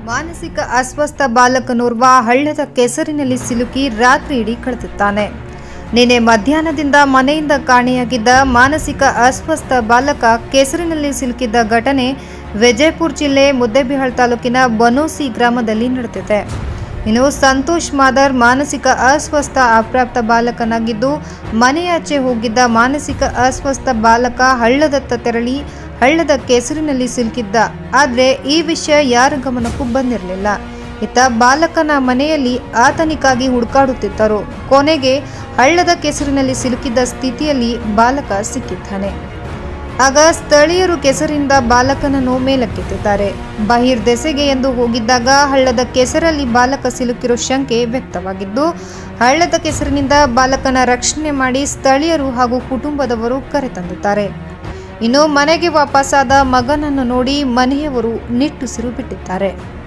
ಮಾನಸಿಕ ಅಸ್ವಸ್ಥ ಬಾಲಕನೋರ್ವ ಹಳ್ಳದ ಕೆಸರಿನಲ್ಲಿ ಸಿಲುಕಿ ರಾತ್ರಿ ಇಡೀ ಕಳೆದಿದ್ದಾನೆ ನಿನ್ನೆ ಮಧ್ಯಾಹ್ನದಿಂದ ಮನೆಯಿಂದ ಕಾಣೆಯಾಗಿದ್ದ ಮಾನಸಿಕ ಅಸ್ವಸ್ಥ ಬಾಲಕ ಕೆಸರಿನಲ್ಲಿ ಸಿಲುಕಿದ್ದ ಘಟನೆ ವಿಜಯಪುರ ಜಿಲ್ಲೆ ಮುದ್ದೇಬಿಹಾಳ್ ತಾಲೂಕಿನ ಬನೋಸಿ ಗ್ರಾಮದಲ್ಲಿ ನಡೆದಿದೆ ಇನ್ನು ಸಂತೋಷ್ ಮಾದರ್ ಮಾನಸಿಕ ಅಸ್ವಸ್ಥ ಅಪ್ರಾಪ್ತ ಬಾಲಕನಾಗಿದ್ದು ಮನೆಯಾಚೆ ಹೋಗಿದ್ದ ಮಾನಸಿಕ ಅಸ್ವಸ್ಥ ಬಾಲಕ ಹಳ್ಳದತ್ತ ತೆರಳಿ ಹಳ್ಳದ ಕೆಸರಿನಲ್ಲಿ ಸಿಲುಕಿದ್ದ ಆದರೆ ಈ ವಿಷಯ ಯಾರ ಗಮನಕ್ಕೂ ಬಂದಿರಲಿಲ್ಲ ಇತ್ತ ಬಾಲಕನ ಮನೆಯಲ್ಲಿ ಆತನಿಗಾಗಿ ಹುಡುಕಾಡುತ್ತಿದ್ದರು ಕೊನೆಗೆ ಹಳ್ಳದ ಕೆಸರಿನಲ್ಲಿ ಸಿಲುಕಿದ್ದ ಸ್ಥಿತಿಯಲ್ಲಿ ಬಾಲಕ ಸಿಕ್ಕಿದ್ದಾನೆ ಆಗ ಸ್ಥಳೀಯರು ಕೆಸರಿಂದ ಬಾಲಕನನ್ನು ಮೇಲಕ್ಕೆತ್ತಿದ್ದಾರೆ ಬಹಿರ್ದೆಸೆಗೆ ಎಂದು ಹೋಗಿದ್ದಾಗ ಹಳ್ಳದ ಕೆಸರಲ್ಲಿ ಬಾಲಕ ಸಿಲುಕಿರೋ ಶಂಕೆ ವ್ಯಕ್ತವಾಗಿದ್ದು ಹಳ್ಳದ ಕೆಸರಿನಿಂದ ಬಾಲಕನ ರಕ್ಷಣೆ ಮಾಡಿ ಸ್ಥಳೀಯರು ಹಾಗೂ ಕುಟುಂಬದವರು ಕರೆತಂದಿದ್ದಾರೆ ಇನ್ನು ಮನೆಗೆ ವಾಪಸ್ಸಾದ ಮಗನನ್ನು ನೋಡಿ ಮನೆಯವರು ನಿಟ್ಟುಸಿರು ಬಿಟ್ಟಿದ್ದಾರೆ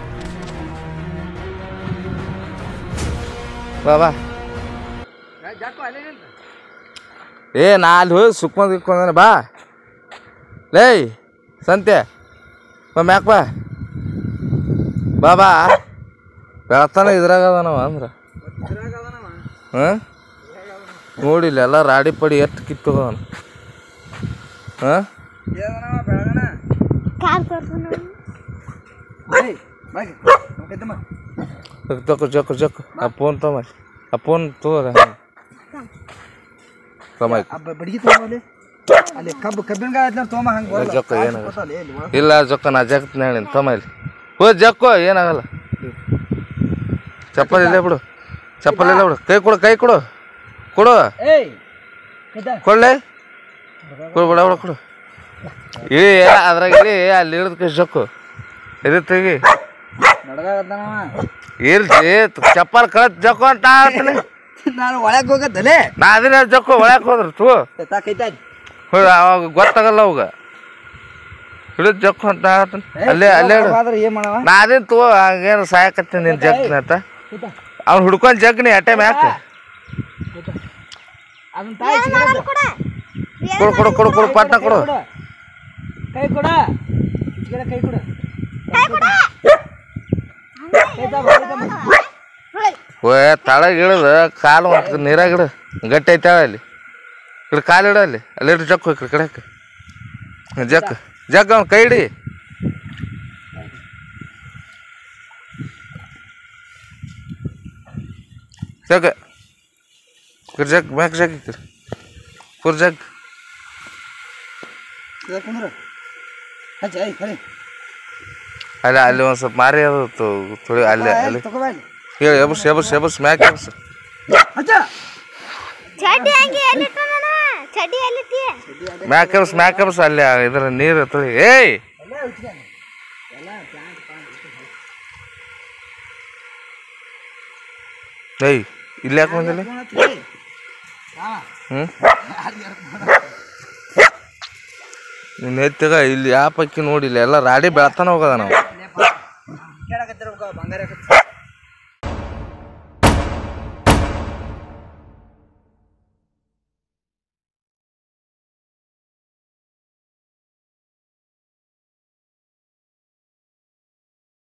ಬಾ ಬಾ ಏ ನಾ ಅಲ್ಲಿ ಹೋಗಿ ಸುಕ್ಕೊಂಡ್ ಇಕ್ಕೊಂಡ ಬಾ ಲೇ ಸಂತೆ ಬಾ ಮ್ಯಾಕ್ ಬಾ ಬಾ ಬಾ ಬೆಳತಾನ ಇದ್ರಾಗ ಅದಾನವ ಅಂದ್ರೆ ಹಾಂ ನೋಡಿಲ್ಲ ಎಲ್ಲ ರಾಡಿ ಪಡಿ ಎಷ್ಟು ಕಿತ್ತೋಗವನ ಹಾಂ ತಕೋ ಜಕ್ಕು ಜಕ್ಕು ಆ ಫೋನ್ ತಮ್ಮ ಆ ಫೋನ್ ತಗೋರ ತಮ್ಮ ಬಡಿಗೆ ತಗೊಂಬಲ್ಲಿ ಅಲ್ಲಿ ಕಬ್ಬು ಕಬ್ಬಿನ ಗಾಯ ಐತ್ಲ ತೊಗೊಂಬ ಹಂಗೆ ಬರಲ್ಲ ಜಕ್ಕು ಕಾಲ್ ಏನಾಗಲ್ಲ ಸಿಕ್ಕೋತಲ್ಲ, ಎಲ್ಲಿ ಒಳಗ್ ಇಲ್ಲ ಜೊಕ್ಕ ನಾ ಜಗತ್ನ ಹೇಳಿನಿ ತಮ್ಮ ಇಲ್ಲಿ ಹೋ ಜಕ್ಕೋ ಏನಾಗಲ್ಲ ಚಪ್ಪಲ್ ಇಲ್ಲೇ ಬಿಡು ಚಪ್ಪಲ್ ಇಲ್ಲೇ ಬಿಡು ಕೈ ಕೊಡು ಕೈ ಕೊಡು ಕೊಡು ಏಯ್ ಕೈತ ಕೊಳ್ಳೆ ಕೊಡು ಬಿಡ ಬಿಡ ಕೊಡು ಇಳಿ ಅದ್ರಾಗ ಇಳಿ ಅಲ್ಲಿ ಇಳಿದ ಕೈ ಜಕ್ಕು ಇದು ತೆಗಿ ನಡಗಾಗತ್ತಾನವ ಇರ್ಲಿ ಚಪ್ಪಲ್ ಕಳತ್ ಜಕ್ಕು ಅಂತ ಹೇಳ್ತೀನಿ ನಾನು ಒಳಗೆ ಹೋಗತ್ತಲೆ ನಾ ಅದನ್ನ ಜಕ್ಕು ಒಳಗೆ ಹೋದ್ರ ತೂ ತಾ ಕೈತಾ ಹೋಯ್ ಅವಾಗ ಗೊತ್ತಾಗಲ್ಲ ಅವಾಗ ಹಿಡಿದು ಜಕ್ಕು ಅಂತ ಹೇಳ್ತೀನಿ ಅಲ್ಲೇ ಅಲ್ಲೇ ಇಡು ಆದ್ರೆ ಏನ್ ಮಾಡವ ನಾ ಅದೇನ್ ತಗೋ ಹಂಗೇನು ಸಾಯಕತ್ತೀನಿ ನಿನ್ ಜಗ್ನ ಅಂತ ಕೈತಾ ಅವ್ನು ಹುಡ್ಕೊಂಡ್ ಜಗ್ನಿ ಅಟೆ ಮ್ಯಾಕ ಅದನ್ನ ತಾಯಿ ಸಿಗರೇಟ್ ಕೊಡು ಕೊಡು ಕೊಡು ಕೊಡು ಪಟ್ನ ಕೊಡು ಕೈ ಕೊಡ ಸಿಗರೇಟ್ ಕೈ ಕೊಡು ಕೈತಾ ಬಾ, ಕೈತಾ ಬಾ. ಓಯ್ ತಳಗ ಇಳಿದ ಕಾಲು ಒಂದು ನೀರಾಗ ಇಡು ಗಟ್ಟಿ ಐತಾಳ ಅಲ್ಲಿ ಇಡು ಕಾಲು ಇಡು ಅಲ್ಲಿ ಅಲ್ಲಿ ಇಡು ಜಕ್ಕು ಈ ಕಡೆಕ್ಕೆ ಜಕ್ ಜಗ್ ಅವ್ನು ಕೈ ಹಿಡಿ ಜಗ್ ಇಕ್ರ್ ಜಗ್ ಮ್ಯಾಕ್ ಜಗ್ ಇಕ್ರಿ ಕುರ್ ಜಗ್ ಇದಕ್ಕೆ ಕುಂದ್ರು ಹಚ್ಚ ಐ ಕರಿ ಅಲ್ಲಿ ಅಲ್ಲಿ ಒಂದು ಸ್ವಲ್ಪ ಮಾರಿ ಅದು ತೊ- ತೊಳಿ ಅಲ್ಲಿ ಅಲ್ಲಿ ತಗೋಬಾ ಇಲ್ಲಿ ಹೇಳಿ ಎಬಸ್ ಎಬಸ್ ಎಬಸ್ ಮ್ಯಾಕ್ ಎಬಸ್ ಹಚ್ಚ ಚಡ್ಡಿ ಹಂಗೆ ಎಲ್ಲಿಟ್ಟ ನಾನು ಚಡ್ಡಿ ಎಲ್ಲಿಟ್ಟಿ ಮ್ಯಾಕ್ ಎಬಸ್ ಮ್ಯಾಕ್ ಎಬಸ್ ಅಲ್ಲಿ ಇದ್ರ ನೀರು ತೊಳಿ ಏಯ್ ಏಯ್ ಇಲ್ಲಿ ಯಾಕೆ ಬಂದಿಲ್ಲ ಹ್ಞೂ ನಿನ್ನ ಎತ್ತಿಗ ಇಲ್ಲಿ ಯಾವ ಪಕ್ಕಿ ನೋಡಿಲ್ಲ ಎಲ್ಲ ರಾಡಿ ಬೆಳತಾನ ಹೋಗದ ನಾವು ಕೇಳಕತ್ತಿರ್ಬೇಕು ಬಂಗಾರ